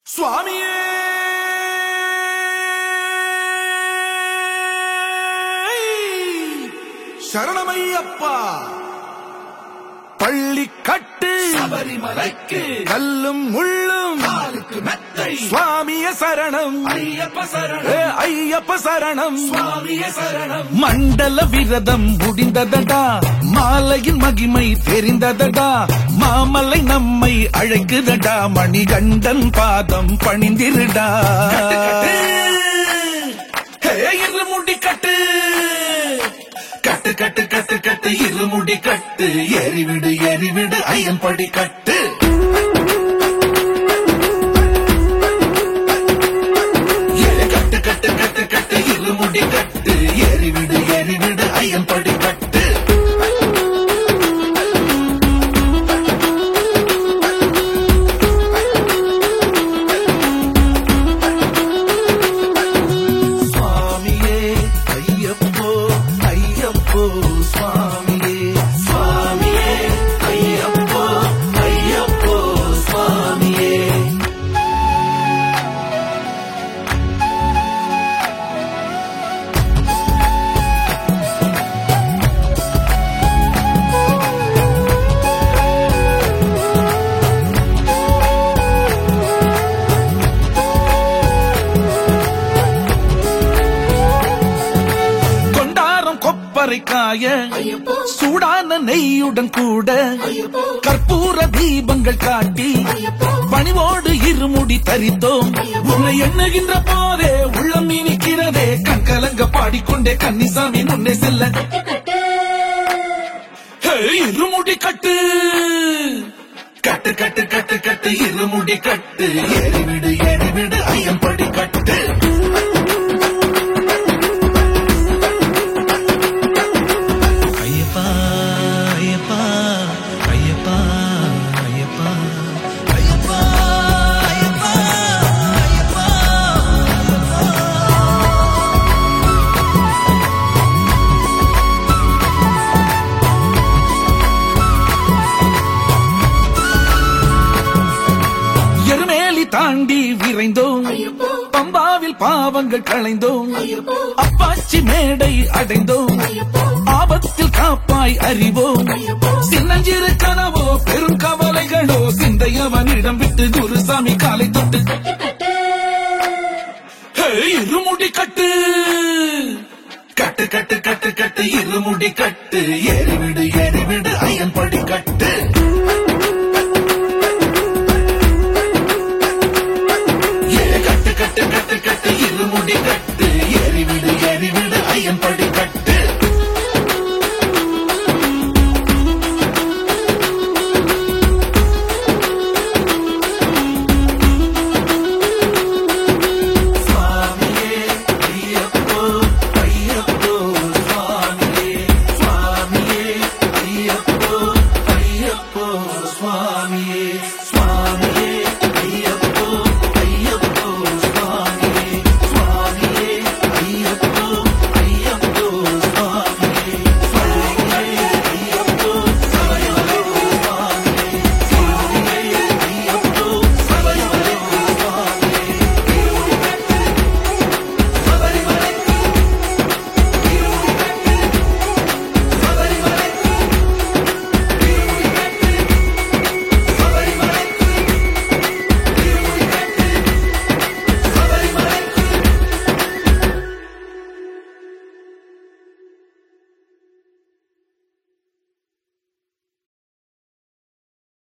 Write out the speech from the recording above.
சுவாமியே சரணமையப்பா பள்ளி கட்டு சபரிமலைக்கு கல்லும் முள்ளும் காலுக்கு மெத்தை சுவாமிய சரணம் ஐயப்ப ஏ, சரணம் ஐயப்ப சரணம் சுவாமிய சரணம் மண்டல விரதம் முடிந்ததடா மாலையின் மகிமை தெரிந்ததடா மாமலை நம்மை அழைக்குதடா மணிகண்டன் பாதம் பணிந்திருடா ஹே, இருமுடி கட்டு கட்டு கட்டு கட்டு கட்டு இருமுடி கட்டு எரிவிடு எரிவிடு ஐயன் படி கட்டு ஏ, கட்டு கட்டு கட்டு கட்டு இருமுடி கட்டு எரிவிடு எரிவிடு ஐயன் படி கட்டு சுவாமியே ஐயப்போ ஐயப்போ சுவாமியே சுவாமியே ஐயப்போ ஐயப்போ சுவாமியே கொண்டாரம் கொப்பரை காய ஐயப்போ சூடான நெய்யுடன் கூட ஐயப்போ கற்பூர தீபங்கள் காட்டி ஐயப்போ பணிவோடு இருமுடி தரித்தோம் உன்னை எண்ணுகின்ற போதே உள்ளம் இனிக்கிறதே கண் கலங்க பாடிக்கொண்டே கன்னிசாமி முன்னே செல்ல ஹே, இருமுடி கட்டு கட்டு கட்டு கட்டு கட்டு இருமுடி கட்டு எரிவிடு எரிவிடு ஐயம் படி கட்டு ஐயப்பா ஐயப்பா ஐயப்பா ஐயப்பா ஐயப்பா ஐயப்பா ஐயப்பா எருமேலி தாண்டி விரைந்தோம் ஐயப்போ பம்பாவில் பாவங்கள் களைந்தோம் ஐயப்போ அப்பாச்சி மேடை அடைந்தோம் ஐயப்போ ஆபத்தில் காப்பாய் அறிவோம் சின்னஞ்சிறு கனவோ பெரும் கவலைகளோ சிந்தையவனிடம் விட்டு குருசாமி காலை தொட்டு ஹே, இருமுடி கட்டு கட்டு கட்டு கட்டு கட்டு இருமுடி கட்டு எரிவிடு எரிவிடு ஐயம் படி கட்டு